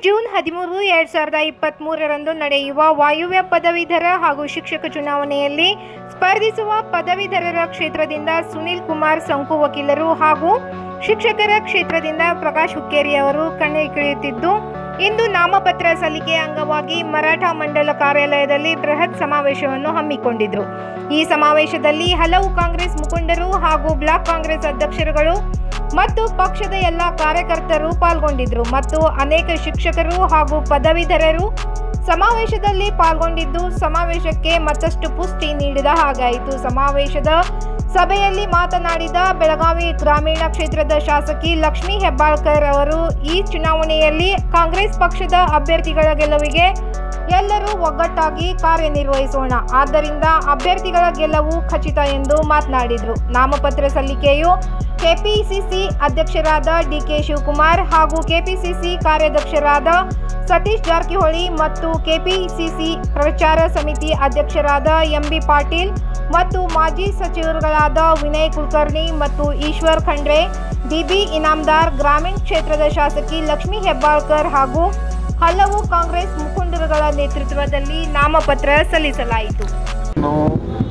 June ಹದಿಮೂರು ಎರಡ್ ಸಾವಿರದ ಇಪ್ಪತ್ತ್ ಮೂರರಂದು ನಡೆಯುವ ವಾಯುವ್ಯ ಪದವೀಧರ ಹಾಗೂ ಶಿಕ್ಷಕ ಚುನಾವಣೆಯಲ್ಲಿ ಸ್ಪರ್ಧಿಸುವ ಪದವೀಧರರ ಕ್ಷೇತ್ರದಿಂದ ಸುನಿಲ್ ಕುಮಾರ್ ಸಂಕು ವಕೀಲರು ಹಾಗೂ ಶಿಕ್ಷಕರ ಕ್ಷೇತ್ರದಿಂದ ಪ್ರಕಾಶ್ ಹುಕ್ಕೇರಿ ಅವರು ಕಣಕ್ಕಿಳಿಯುತ್ತಿದ್ದು ಇಂದು ನಾಮಪತ್ರ ಸಲ್ಲಿಕೆ ಅಂಗವಾಗಿ ಮರಾಠ ಮಂಡಲ ಕಾರ್ಯಾಲಯದಲ್ಲಿ ಬೃಹತ್ ಸಮಾವೇಶವನ್ನು ಹಮ್ಮಿಕೊಂಡಿದ್ರು ಈ ಸಮಾವೇಶದಲ್ಲಿ ಹಲವು ಕಾಂಗ್ರೆಸ್ ಮುಖಂಡರು ಹಾಗೂ ಬ್ಲಾಕ್ ಕಾಂಗ್ರೆಸ್ ಅಧ್ಯಕ್ಷರುಗಳು ಮತ್ತು ಪಕ್ಷದ ಎಲ್ಲ ಕಾರ್ಯಕರ್ತರು ಪಾಲ್ಗೊಂಡಿದ್ರು ಮತ್ತು ಅನೇಕ ಶಿಕ್ಷಕರು ಹಾಗೂ ಪದವೀಧರರು ಸಮಾವೇಶದಲ್ಲಿ ಪಾಲ್ಗೊಂಡಿದ್ದು ಸಮಾವೇಶಕ್ಕೆ ಮತ್ತಷ್ಟು ಪುಷ್ಟಿ ನೀಡಿದ ಹಾಗಾಯಿತು ಸಮಾವೇಶದ ಸಭೆಯಲ್ಲಿ ಮಾತನಾಡಿದ ಬೆಳಗಾವಿ ಗ್ರಾಮೀಣ ಕ್ಷೇತ್ರದ ಶಾಸಕಿ ಲಕ್ಷ್ಮೀ ಹೆಬ್ಬಾಳ್ಕರ್ ಅವರು ಈ ಚುನಾವಣೆಯಲ್ಲಿ ಕಾಂಗ್ರೆಸ್ ಪಕ್ಷದ ಅಭ್ಯರ್ಥಿಗಳ ಗೆಲುವಿಗೆ ಎಲ್ಲರೂ ಒಗ್ಗಟ್ಟಾಗಿ ಕಾರ್ಯನಿರ್ವಹಿಸೋಣ ಆದ್ದರಿಂದ ಅಭ್ಯರ್ಥಿಗಳ ಗೆಲುವು ಖಚಿತ ಎಂದು ಮಾತನಾಡಿದರು ನಾಮಪತ್ರ ಸಲ್ಲಿಕೆಯು ಕೆಪಿಸಿಸಿ ಅಧ್ಯಕ್ಷರಾದ ಡಿಕೆ ಶಿವಕುಮಾರ್ ಹಾಗೂ ಕೆಪಿಸಿಸಿ ಕಾರ್ಯಾಧ್ಯಕ್ಷರಾದ ಸತೀಶ್ ಜಾರಕಿಹೊಳಿ ಮತ್ತು ಕೆಪಿಸಿಸಿ ಪ್ರಚಾರ ಸಮಿತಿ ಅಧ್ಯಕ್ಷರಾದ ಎಂಬಿ ಪಾಟೀಲ್ ಮತ್ತು ಮಾಜಿ ಸಚಿವರುಗಳಾದ ವಿನಯ್ ಕುಲಕರ್ಣಿ ಮತ್ತು ಈಶ್ವರ್ ಖಂಡ್ರೆ ಡಿಬಿ ಇನಾಮ್ದಾರ್ ಗ್ರಾಮೀಣ ಕ್ಷೇತ್ರದ ಶಾಸಕಿ ಲಕ್ಷ್ಮೀ ಹೆಬ್ಬಾಳ್ಕರ್ ಹಾಗೂ ಹಲವು ಕಾಂಗ್ರೆಸ್ ಮುಖಂಡರುಗಳ ನೇತೃತ್ವದಲ್ಲಿ ನಾಮಪತ್ರ ಸಲ್ಲಿಸಲಾಯಿತು ನಾವು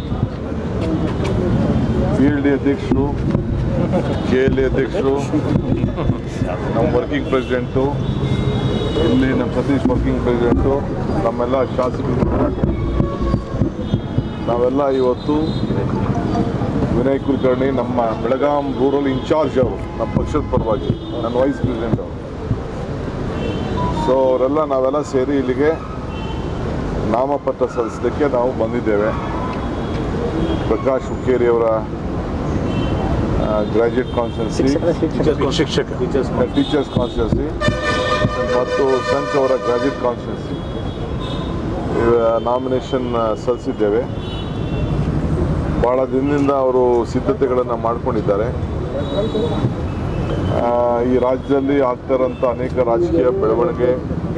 ಫೀಲ್ಡ್ ಅಧ್ಯಕ್ಷರು ಕೆ ಎಲ್ ಎ ಅಧ್ಯಕ್ಷರು ನಮ್ಮ ವರ್ಕಿಂಗ್ ಪ್ರೆಸಿಡೆಂಟು ಇಲ್ಲಿ ನಮ್ಮ ಸತೀಶ್ ವರ್ಕಿಂಗ್ ಪ್ರೆಸಿಡೆಂಟು ನಮ್ಮೆಲ್ಲ ಶಾಸಕರು ನಾವೆಲ್ಲ ಇವತ್ತು ವಿನಯ್ ಕುಲಕರ್ಣಿ ನಮ್ಮ ಬೆಳಗಾಂ ರೂರಲ್ ಇನ್ಚಾರ್ಜ್ ಅವರು ನಮ್ಮ ಪಕ್ಷದ ಪರವಾಗಿ ನನ್ನ ವೈಸ್ ಪ್ರೆಸಿಡೆಂಟ್ ಅವರು ಸೊ ಅವರೆಲ್ಲ ನಾವೆಲ್ಲ ಸೇರಿ ಇಲ್ಲಿಗೆ ನಾಮಪತ್ರ ಸಲ್ಲಿಸಲಿಕ್ಕೆ ನಾವು ಬಂದಿದ್ದೇವೆ ಪ್ರಕಾಶ್ ಹುಕ್ಕೇರಿ ಅವರ ಗ್ರಾಜ್ಯುಯೇಟ್ ಕಾನ್ಸ್ಟಿಟ್ಯೂನ್ಸಿ ಶಿಕ್ಷಕ ಟೀಚರ್ಸ್ ಕಾನ್ಸ್ಟಿಟ್ಯೂನ್ಸಿ ಮತ್ತು ಸಂಕ್ ಅವರ ಗ್ರಾಜ್ಯುಯೇಟ್ ಕಾನ್ಸ್ಟಿಟ್ಯೂನ್ಸಿ ನಾಮಿನೇಷನ್ ಸಲ್ಲಿಸಿದ್ದೇವೆ ಭಾಳ ದಿನದಿಂದ ಅವರು ಸಿದ್ಧತೆಗಳನ್ನು ಮಾಡ್ಕೊಂಡಿದ್ದಾರೆ ಆ, ಈ ರಾಜ್ಯದಲ್ಲಿ ಆಗ್ತಾ ಇರೋಂಥ ಅನೇಕ ರಾಜಕೀಯ ಬೆಳವಣಿಗೆ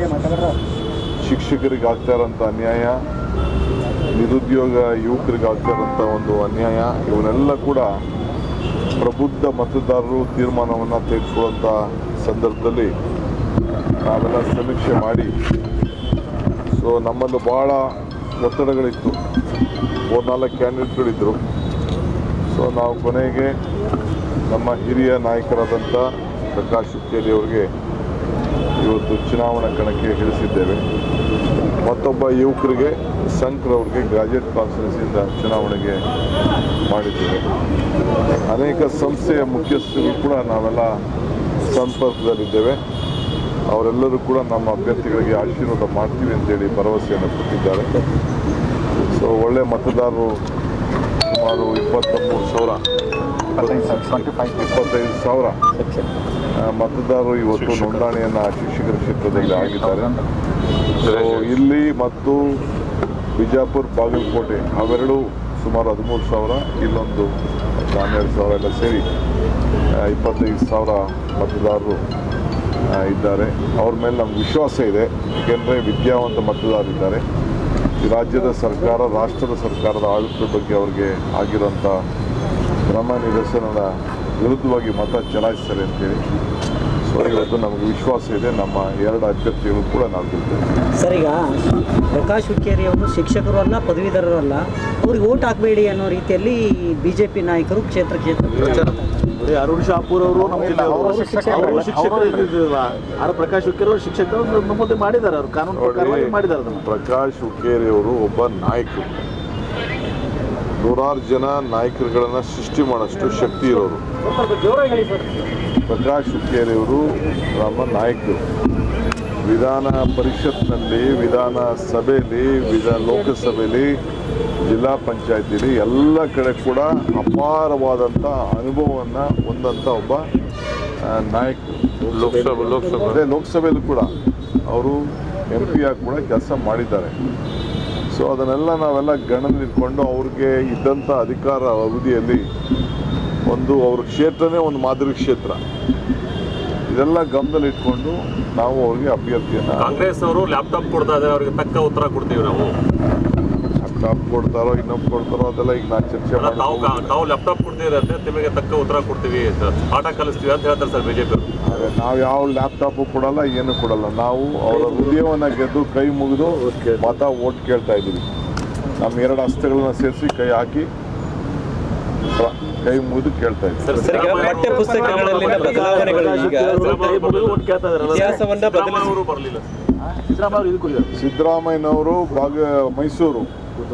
ಶಿಕ್ಷಕರಿಗೆ ಆಗ್ತಾ ಇರೋಂಥ ಅನ್ಯಾಯ ನಿರುದ್ಯೋಗ ಯುವಕರಿಗೆ ಆಗ್ತಾ ಇರೋಂಥ ಒಂದು ಅನ್ಯಾಯ ಇವನ್ನೆಲ್ಲ ಕೂಡ ಪ್ರಬುದ್ಧ ಮತದಾರರು ತೀರ್ಮಾನವನ್ನು ತೆಗೆದುಕೊಳ್ಳುವಂಥ ಸಂದರ್ಭದಲ್ಲಿ ನಾವೆಲ್ಲ ಸಮೀಕ್ಷೆ ಮಾಡಿ ಸೊ ನಮ್ಮಲ್ಲಿ ಭಾಳ ಒತ್ತಡಗಳಿತ್ತು ಮೂರ್ನಾಲ್ಕು ಕ್ಯಾಂಡಿಡೇಟ್ಗಳಿದ್ದರು ಸೊ ನಾವು ಕೊನೆಗೆ ನಮ್ಮ ಹಿರಿಯ ನಾಯಕರಾದಂಥ ಪ್ರಕಾಶ್ ಹುಕ್ಕೇರಿ ಅವರಿಗೆ ಇವತ್ತು ಚುನಾವಣಾ ಕಣಕ್ಕೆ ಇಳಿಸಿದ್ದೇವೆ ಮತ್ತೊಬ್ಬ ಯುವಕರಿಗೆ ಸಂಕ್ರವ್ರಿಗೆ ಗ್ರಾಜ್ಯುಯೇಟ್ ಕಾನ್ಫರೆನ್ಸಿಂದ ಚುನಾವಣೆಗೆ ಮಾಡಿದ್ದೇವೆ ಅನೇಕ ಸಂಸ್ಥೆಯ ಮುಖ್ಯಸ್ಥರು ಕೂಡ ನಾವೆಲ್ಲ ಸಂಪರ್ಕದಲ್ಲಿದ್ದೇವೆ ಅವರೆಲ್ಲರೂ ಕೂಡ ನಮ್ಮ ಅಭ್ಯರ್ಥಿಗಳಿಗೆ ಆಶೀರ್ವಾದ ಮಾಡ್ತೀವಿ ಅಂತೇಳಿ ಭರವಸೆಯನ್ನು ಕೊಟ್ಟಿದ್ದಾರೆ ಸೊ ಒಳ್ಳೆ ಮತದಾರರು ಸುಮಾರು ಇಪ್ಪತ್ತ್ಮೂರು ಸಾವಿರ ಇಪ್ಪತ್ತೈದು ಸಾವಿರ ಆ, ಮತದಾರರು ಇವತ್ತು ನೋಂದಣಿಯನ್ನು ಶಿಕ್ಷಕರ ಕ್ಷೇತ್ರದಲ್ಲಿ ಆಗಿದ್ದಾರೆ ಸೊ ಇಲ್ಲಿ ಮತ್ತು ಬಿಜಾಪುರ ಬಾಗಲಕೋಟೆ ಅವೆರಡು ಸುಮಾರು ಹದಿಮೂರು ಸಾವಿರ ಇಲ್ಲೊಂದು ಹನ್ನೆರಡು ಸಾವಿರ ಎಲ್ಲ ಸೇರಿ ಆ, ಇಪ್ಪತ್ತೈದು ಸಾವಿರ ಮತದಾರರು ಆ, ಇದ್ದಾರೆ ಅವ್ರ ಮೇಲೆ ನಮ್ಗೆ ವಿಶ್ವಾಸ ಇದೆ ಏಕೆಂದರೆ ವಿದ್ಯಾವಂತ ಮತದಾರರಿದ್ದಾರೆ ಈ ರಾಜ್ಯದ ಸರ್ಕಾರ ರಾಷ್ಟ್ರದ ಸರ್ಕಾರದ ಆಡಳಿತದ ಬಗ್ಗೆ ಅವ್ರಿಗೆ ಆಗಿರೋಂಥ ಕ್ರಮ ನಿರಸನದ ವಿರುದ್ಧವಾಗಿ ಮತ ಚಲಾಯಿಸ್ತಾರೆ ಅಂತೇಳಿ ಸೊ ಇವತ್ತು ನಮಗೆ ವಿಶ್ವಾಸ ಇದೆ ನಮ್ಮ ಎರಡು ಅಭ್ಯರ್ಥಿಗಳು ಕೂಡ ನಾವು ಗೆಲ್ತೇವೆ ಸರ್ ಈಗ ಪ್ರಕಾಶ್ ಹುಕ್ಕೇರಿ ಅವರು ಶಿಕ್ಷಕರು ಅಲ್ಲ ಪದವೀಧರರು ಅಲ್ಲ ಅವ್ರಿಗೆ ಓಟ್ ಹಾಕಬೇಡಿ ಅನ್ನೋ ರೀತಿಯಲ್ಲಿ ಬಿ ಜೆ ಪಿ ನಾಯಕರು ಕ್ಷೇತ್ರ ಕ್ಷೇತ್ರ ನೋಡಿ ಅರುಣ್ ಶಾಪೂರ್ ಅವರು ನಮ್ಮ ಜಿಲ್ಲೆಯವರು ಅವರು ಶಿಕ್ಷಕರು ಇದ್ದಿದ್ದಿಲ್ಲ. ಆರ್ ಪ್ರಕಾಶ್ ಹುಕ್ಕೇರಿ ಅವರು ಶಿಕ್ಷಕರು ನಮ್ಮದೇ ಮಾಡಿದ್ದಾರೆ ಅವರು ಕಾನೂನು ಪ್ರಕಾರವಾಗಿ ಮಾಡಿದ್ದಾರೆ ಅದನ್ನು ಪ್ರಕಾಶ್ ಹುಕ್ಕೇರಿ ಅವರು ಒಬ್ಬ ನಾಯಕರು ನೂರಾರು ಜನ ನಾಯಕರುಗಳನ್ನ ಸೃಷ್ಟಿ ಮಾಡೋಷ್ಟು ಶಕ್ತಿ ಇರೋರು ಪ್ರಕಾಶ್ ಹುಕ್ಕೇರಿ ಅವರು ನಮ್ಮ ನಾಯಕರು ವಿಧಾನ ಪರಿಷತ್ನಲ್ಲಿ ವಿಧಾನ ಸಭೆಯಲ್ಲಿ ವಿಧಾನ ಲೋಕಸಭೆಯಲ್ಲಿ ಜಿಲ್ಲಾ ಪಂಚಾಯತಿಲಿ ಎಲ್ಲ ಕಡೆ ಕೂಡ ಅಪಾರವಾದಂಥ ಅನುಭವವನ್ನು ಹೊಂದಂಥ ಒಬ್ಬ ಆ, ನಾಯಕರು ಲೋಕಸಭೆ ಲೋಕಸಭೆ ಅದೇ ಲೋಕಸಭೆಯಲ್ಲೂ ಕೂಡ ಅವರು ಎಂ ಪಿ ಆಗಿ ಕೂಡ ಕೆಲಸ ಮಾಡಿದ್ದಾರೆ ಸೊ ಅದನ್ನೆಲ್ಲ ನಾವೆಲ್ಲ ಗಣನೆಲಿಟ್ಕೊಂಡು ಅವ್ರಿಗೆ ಇದ್ದಂಥ ಅಧಿಕಾರ ಅವಧಿಯಲ್ಲಿ ಒಂದು ಅವ್ರ ಕ್ಷೇತ್ರನೇ ಒಂದು ಮಾದರಿ ಕ್ಷೇತ್ರ ಇದೆಲ್ಲ ಗಮನದಲ್ಲಿಟ್ಕೊಂಡು ನಾವು ಅವ್ರಿಗೆ ಅಭ್ಯರ್ಥಿಯನ್ನು ಕಾಂಗ್ರೆಸ್ ಅವರು ಲ್ಯಾಪ್ಟಾಪ್ ಕೊಡ್ತಾ ಇದ್ದಾರೆ ಅವರಿಗೆ ತಕ್ಕ ಉತ್ತರ ಕೊಡ್ತೀವಿ ನಾವು ಲ್ಯಾಪ್ಟಾಪ್ ಕೊಡ್ತಾರೋ ಇನ್ನೊಬ್ಬ ಕೊಡ್ತಾರೋ ಅದೆಲ್ಲ ಈಗ ನಾನು ಚರ್ಚೆ ಅಲ್ಲ, ತಾವು ಮಾಡಿ ಕಾ- ತಾವು ಲ್ಯಾಪ್ಟಾಪ್ ಕೊಡ್ತೀರಂತೆ ನಿಮಗೆ ತಕ್ಕ ಉತ್ತರ ಕೊಡ್ತೀವಿ ಪಾಠ ಕಲಿಸ್ತೀವಿ ಅಂತ ಹೇಳ್ತಾರೆ ಸರ್ ಬಿಜೆಪಿ ನಾವು ಯಾವ ಲ್ಯಾಪ್ಟಾಪು ಕೊಡಲ್ಲ ಏನು ಕೊಡಲ್ಲ ನಾವು ಅವರ ಹೃದಯವನ್ನ ಗೆದ್ದು ಕೈ ಮುಗಿದು ಮತ ಓಟ್ ಕೇಳ್ತಾ ಇದ್ದೀವಿ ನಮ್ಮ ಎರಡು ಹಸ್ತಗಳನ್ನ ಸೇರಿಸಿ ಕೈ ಹಾಕಿ ಪ್ರ- ಕೈ ಮುಗಿದು ಕೇಳ್ತಾ ಇದ್ದೀವಿ ಸರ್ ಸರ್, ಈಗ ಪಠ್ಯ ಪುಸ್ತಕಗಳಲ್ಲಿನ ಬದಲಾವಣೆಗಳು ಈಗ ಕೈ ಮುಗಿದು ಒಟ್ಟು ಕೇಳ್ತಾ ಇದಾರಲ್ಲ ಇತಿಹಾಸವನ್ನ ಬದಲಿಸಿ ಅವರು ಬರಲಿಲ್ಲ ಸಿದ್ದರಾಮಯ್ಯ ಅವರು ಇದಕ್ಕೆ ಹೋಗಿದ್ದಾರೆ ಸಿದ್ದರಾಮಯ್ಯನವರು ಭಾಗ ಮೈಸೂರು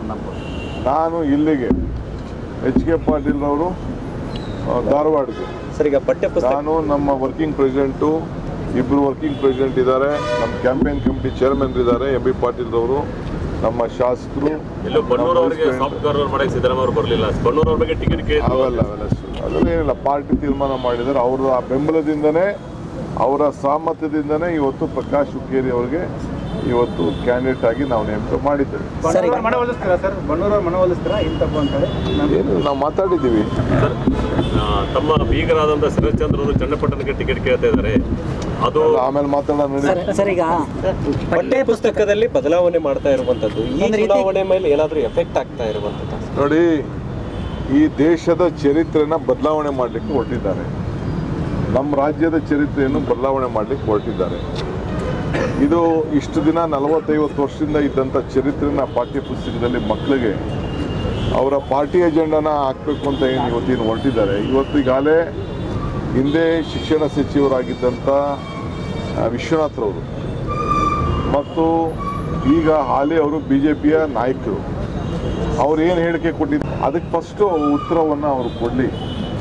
ನಾನು ಇಲ್ಲಿಗೆ ಎಚ್ ಕೆ ಪಾಟೀಲ್ ಅವರು ಧಾರವಾಡಗೆ ಸರ್ ಈಗ ಪಠ್ಯ ಪುಸ್ತಕ ನಾನು ನಮ್ಮ ವರ್ಕಿಂಗ್ ಪ್ರೆಸಿಡೆಂಟು ಇಬ್ಬರು ವರ್ಕಿಂಗ್ ಪ್ರೆಸಿಡೆಂಟ್ ಇದ್ದಾರೆ ನಮ್ಮ ಕ್ಯಾಂಪೇನ್ ಕಮಿಟಿ ಚೇರ್ಮನ್ ಇದ್ದಾರೆ ಎಂ ಬಿ ಪಾಟೀಲ್ ಅವರು ನಮ್ಮ ಶಾಸಕರು ಎಲ್ಲೋ ಬಣ್ಣೂರ್ ಅವರಿಗೆ ನಮ್ಮ ಸಾಫ್ಟ್ವೇರ್ ಅವ್ರ ಮಾಡಕ್ಕೆ ಸಿದ್ದರಾಮಯ್ಯ ಅವರು ಬರಲಿಲ್ಲ ಬಣ್ಣೂರ್ ಅವ್ರ ಬಗ್ಗೆ ಟಿಕೆಟ್ ಕೇಳಿದ್ರು ಅವೆಲ್ಲ ಅವೆಲ್ಲ ಸುಳ್ಳು. ಅದೆಲ್ಲ ಏನಿಲ್ಲ ಪಾರ್ಟಿ ತೀರ್ಮಾನ ಮಾಡಿದ್ದಾರೆ ಅವರ ಬೆಂಬಲದಿಂದನೇ ಅವರ ಸಾಮರ್ಥ್ಯದಿಂದನೇ ಇವತ್ತು ಪ್ರಕಾಶ್ ಹುಕ್ಕೇರಿ ಅವರಿಗೆ ಇವತ್ತು ಕ್ಯಾಂಡಿಡೇಟ್ ಆಗಿ ನಾವು ನೇಮಕ ಮಾಡಿದ್ದೇವೆ ಸರ್ ಈಗ ಮನವೊಲಿಸ್ತೀರಾ ಸರ್ ಬಣ್ಣೂರವ್ರು ಮನವೊಲಿಸ್ತೀರಾ ಇಲ್ಲಿ ತಪ್ಪು ಅಂತ ಹೇಳಿ ಏನು ನಾವು ಮಾತಾಡಿದ್ದೀವಿ ಸರ್ ಆ, ತಮ್ಮ ಬೀಗರಾದಂಥ ಶರತ್ಚಂದ್ರ ಅವರು ಚನ್ನಪಟ್ಟಣಕ್ಕೆ ಟಿಕೆಟ್ ಕೇಳ್ತಾ ಇದ್ದಾರೆ ಅದು ಅಲ್ಲ, ಆಮೇಲೆ ಮಾತಾಡೋಣ ನಡಿ. ಸರ್ ಸರ್ ಈಗ ಪಠ್ಯ ಪುಸ್ತಕದಲ್ಲಿ ಬದಲಾವಣೆ ಮಾಡ್ತಾ ಇರುವಂತದ್ದು ಈ ಒಂದು ರೀತಿ- ಚುನಾವಣೆ ಮೇಲೆ ಏನಾದ್ರೂ ಎಫೆಕ್ಟ್ ಆಗ್ತಾ ಇರುವಂತದ್ದು ನೋಡಿ ಈ ದೇಶದ ಚರಿತ್ರೆನ ಬದಲಾವಣೆ ಮಾಡಲಿಕ್ಕೆ ಹೊರಟಿದ್ದಾರೆ ನಮ್ಮ ರಾಜ್ಯದ ಚರಿತ್ರೆಯನ್ನು ಬದಲಾವಣೆ ಮಾಡಲಿಕ್ಕೆ ಹೊರಟಿದ್ದಾರೆ ಇದು ಇಷ್ಟು ದಿನ ನಲವತ್ತೈವತ್ತು ವರ್ಷದಿಂದ ಇದ್ದಂಥ ಚರಿತ್ರೆನ ಪಾಠ್ಯ ಪುಸ್ತಕದಲ್ಲಿ ಮಕ್ಕಳಿಗೆ ಅವರ ಪಾರ್ಟಿ ಎಜೆಂಡನ ಹಾಕಬೇಕು ಅಂತ ಏನು ಇವತ್ತೇನು ಹೊರಟಿದ್ದಾರೆ ಇವತ್ತು ಈಗಾಗಲೇ ಹಿಂದೆ ಶಿಕ್ಷಣ ಸಚಿವರಾಗಿದ್ದಂಥ ಆ, ವಿಶ್ವನಾಥ್ರವರು ಮತ್ತು ಈಗ ಹಾಲಿ ಅವರು ಬಿ ಜೆ ಪಿಯ ನಾಯಕರು ಅವ್ರು ಏನು ಹೇಳಿಕೆ ಕೊಟ್ಟಿದ್ದು ಅದಕ್ಕೆ ಫಸ್ಟು ಉತ್ತರವನ್ನು ಅವರು ಕೊಡಲಿ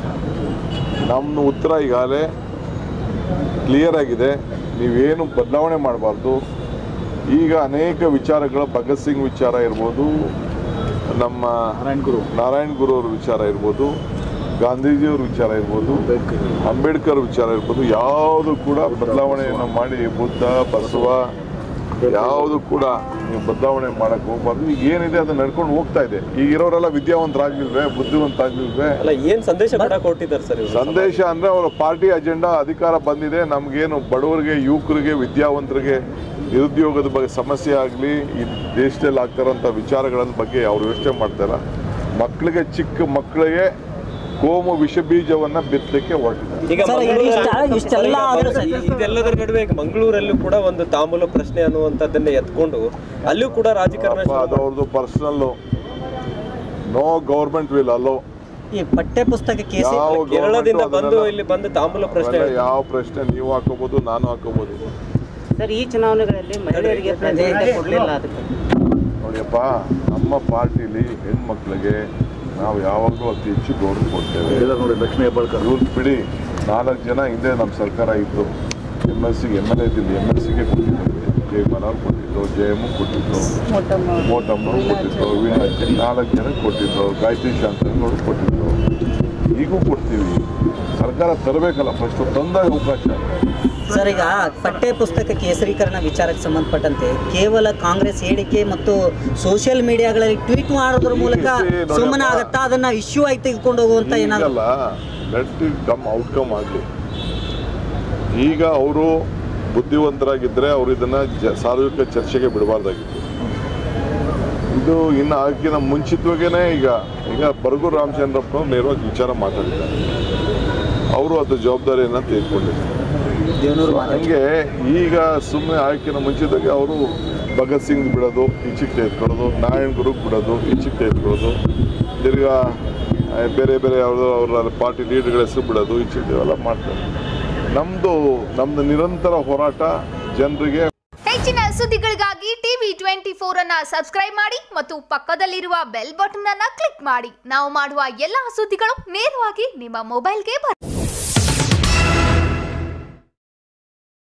ನಮ್ಮ ಉತ್ತರ ಈಗಾಗಲೇ ಕ್ಲಿಯರ್ ಆಗಿದೆ ನೀವೇನು ಬದಲಾವಣೆ ಮಾಡಬಾರ್ದು ಈಗ ಅನೇಕ ವಿಚಾರಗಳ ಭಗತ್ ಸಿಂಗ್ ವಿಚಾರ ಇರ್ಬೋದು ನಮ್ಮ ನಾರಾಯಣ್ ಗುರು ನಾರಾಯಣ್ ಗುರು ಅವ್ರ ವಿಚಾರ ಇರ್ಬೋದು ಗಾಂಧೀಜಿಯವ್ರ ವಿಚಾರ ಇರ್ಬೋದು ಅಂಬೇಡ್ಕರ್ ವಿಚಾರ ಇರ್ಬೋದು ಯಾವುದು ಕೂಡ ಬದಲಾವಣೆಯನ್ನು ಮಾಡಿ ಬುದ್ಧ ಬಸವ ಯಾವುದು ಕೂಡ ನೀವು ಬದಲಾವಣೆ ಮಾಡಕ್ ಹೋಗ್ಬಾರ್ದು ಈಗ ಏನಿದೆ ಅದು ನಡ್ಕೊಂಡು ಹೋಗ್ತಾ ಇದೆ ಈಗ ಇರೋರೆಲ್ಲ ವಿದ್ಯಾವಂತರಾಗ್ಲಿಲ್ವೇ ಬುದ್ಧಿವಂತರಾಗ್ಲಿಲ್ವೇ ಅಲ್ಲ ಏನ್ ಸಂದೇಶ ಕೂಡ ಕೊಟ್ಟಿದ್ದಾರೆ ಸರ್ ಇವರು ಸಂದೇಶ ಅಂದ್ರೆ ಅವರ ಪಾರ್ಟಿ ಅಜೆಂಡಾ ಅಧಿಕಾರ ಬಂದಿದೆ ನಮಗೇನು ಬಡವರಿಗೆ ಯುವಕರಿಗೆ ವಿದ್ಯಾವಂತರಿಗೆ ನಿರುದ್ಯೋಗದ ಬಗ್ಗೆ ಸಮಸ್ಯೆ ಆಗಲಿ ಈ ದೇಶದಲ್ಲಿ ಆಗ್ತಾರಂಥ ವಿಚಾರಗಳ ಬಗ್ಗೆ ಅವ್ರು ಯೋಚನೆ ಮಾಡ್ತಾರ ಮಕ್ಕಳಿಗೆ ಚಿಕ್ಕ ಮಕ್ಕಳಿಗೆ ಕೋಮು ವಿಷ ಬೀಜವನ್ನ ಬಿತ್ತಲಿಕ್ಕೆ ಹೊರಟಿದ್ದಾರೆ ಈಗ ಸರ್, ಈಗ ಮಂಗಳೂರಲ್ಲಿ- ಇಷ್ಟ- ಇಷ್ಟೆಲ್ಲ ಆದ್ರೂ ಸರ್- ಈ- ಇದೆಲ್ಲದರ ನಡುವೆ ಈಗ ಮಂಗಳೂರಲ್ಲೂ ಕೂಡ ಒಂದು ತಾಂಬೂಲ ಪ್ರಶ್ನೆ ಅನ್ನುವಂಥದ್ದನ್ನ ಎತ್ಕೊಂಡು ಅಲ್ಲೂ ಕೂಡ ರಾಜಕಾರಣ ಪಾಪ ಅದು ಅವ್ರದ್ದು personal no government will allow ಈ ಪಠ್ಯ ಪುಸ್ತಕ ಕೇಸಿ ಯಾವ ಕೇರಳದಿಂದ government ಬಂದು ಅದನ್ನೆಲ್ಲ- ಇಲ್ಲಿ ಬಂದು ತಾಂಬೂಲ ಪ್ರಶ್ನೆ ಅವೆಲ್ಲ ಯಾವ ಪ್ರಶ್ನೆ ನೀವು ಹಾಕೋಬಹುದು ನಾನು ಹಾಕೋಬಹುದು ಸರ್ ಈ ಚುನಾವಣೆಗಳಲ್ಲಿ ಮಹಿಳೆಯರಿಗೆ ಪ್ರಾಧಾನ್ಯತೆ ಕೊಡಲಿಲ್ಲ ಅದಕ್ಕೆ ನೋಡಿಯಪ್ಪ ನಮ್ಮ ಪಾರ್ಟಿಲಿ ಹೆಣ್ಮಕ್ಳಿಗೆ ನಾವು ಯಾವಾಗಲೂ ಅತಿ ಹೆಚ್ಚು ಗೌರವ ಕೊಡ್ತೇವೆ ಹೇಳಿದಾರೆ ನೋಡಿ ಲಕ್ಷ್ಮೀ ಹೆಬ್ಬಾಳ್ಕರ್ ರೂಲ್ಸ್ ಬಿಡಿ ನಾಲ್ಕು ಜನ ಹಿಂದೆ ನಮ್ಮ ಸರ್ಕಾರ ಇತ್ತು ಎಮ್ ಎಲ್ ಸಿಗೆ ಎಮ್ ಎಲ್ ಎ ಇದ್ದಿಲ್ಲ ಎಮ್ ಎಲ್ ಸಿಗೆ ಕೊಟ್ಟಿದ್ದೇವೆ ಜಯ ಮಲಾರ್ ಕೊಟ್ಟಿದ್ದು ಜಯಮ್ಮ ಕೊಟ್ಟಿದ್ದು ಮೋಟಮ್ಮರು ಕೊಟ್ಟಿದ್ದು ವೀಣಾ ನಾಲ್ಕು ಜನ ಕೊಟ್ಟಿದ್ದು ಗಾಯತ್ರಿ ಶಾಂತನಗಳು ಕೊಟ್ಟಿದ್ದು ಈಗೂ ಕೊಡ್ತೀವಿ ಸರ್ಕಾರ ತರಬೇಕಲ್ಲ ಫಸ್ಟ್ ತಂದಾಗ ಅವಕಾಶ ಸರ್ ಈಗ ಪಠ್ಯ ಪುಸ್ತಕ ಕೇಸರೀಕರಣ ವಿಚಾರಕ್ಕೆ ಸಂಬಂಧಪಟ್ಟಂತೆ ಕೇವಲ ಕಾಂಗ್ರೆಸ್ ಹೇಳಿಕೆ ಮತ್ತು ಸೋಷಿಯಲ್ ಮೀಡಿಯಾಗಳಲ್ಲಿ ಟ್ವೀಟ್ ಮಾಡೋದ್ರ ಮೂಲಕ ಈ ನೋಡಪ್ಪ. ಸುಮ್ಮನೆ ಆಗತ್ತಾ ಅದನ್ನ ಇಶ್ಯೂ ಆಗಿ ತೆಗೆದುಕೊಂಡು ಹೋಗುವಂತ ಏನಾದ್ರು ಈಗಲ್ಲ ಲೆಟ್ ಕಮ್ ಔಟ್ಕಮ್ ಆಗಲಿ ಈಗ ಅವರು ಬುದ್ಧಿವಂತರಾಗಿದ್ದರೆ ಅವರು ಇದನ್ನ ಜ ಸಾರ್ವಜನಿಕ ಚರ್ಚೆಗೆ ಬಿಡಬಾರ್ದಾಗಿತ್ತು ಇದು ಇನ್ನು ಆಗಿನ ಮುಂಚಿತವಾಗೇನೆ ಈಗ ಈಗ ಬರಗೂರು ರಾಮಚಂದ್ರಪ್ಪ ನೇರವಾಗಿ ವಿಚಾರ ಮಾತಾಡಿದ್ದಾರೆ ಅವರು ಅದು ಜವಾಬ್ದಾರಿಯನ್ನು ತೆಗೆದುಕೊಂಡಿದ್ದಾರೆ ದೇವನೂರು So, ಹಂಗೆ ಈಗ ಸುಮ್ಮನೆ ಆಯ್ಕೆನ ಮುಂಚಿತವಾಗಿ ಅವರು ಭಗತ್ ಸಿಂಗ್ ಬಿಡೋದು ಈಚೆಗೆ ತೆಗೆದುಕೊಳ್ಳೋದು ನಾರಾಯಣ್ ಗುರುಗ್ ಬಿಡೋದು ಈಚೆಗೆ ತೆಗೆದುಕೊಳ್ಳೋದು ತಿರ್ಗಾ ಆ, ಬೇರೆ ಬೇರೆ ಅವ್ರ ಅವರ ಪಾರ್ಟಿ ಲೀಡರ್ಗಳ ಹೆಸರು ಬಿಡೋದು ಈಚೆಗೆ ಇವೆಲ್ಲ ಮಾಡ್ತಾರೆ ನಮ್ಮದು ನಮ್ಮದು ನಿರಂತರ ಹೋರಾಟ ಜನರಿಗೆ ಹೆಚ್ಚಿನ ಸುದ್ದಿಗಳಿಗಾಗಿ ಟಿವಿ ಟ್ವೆಂಟಿ ಫೋರ್ ಅನ್ನ ಸಬ್ಸ್ಕ್ರೈಬ್ ಮಾಡಿ ಮತ್ತು ಪಕ್ಕದಲ್ಲಿರುವ ಬೆಲ್ ಬಟನ್ ಅನ್ನ ಕ್ಲಿಕ್ ಮಾಡಿ ನಾವು ಮಾಡುವ ಎಲ್ಲಾ ಸುದ್ದಿಗಳು ನೇರವಾಗಿ ನಿಮ್ಮ ಮೊಬೈಲ್ಗೆ ಬರುತ್ತೆ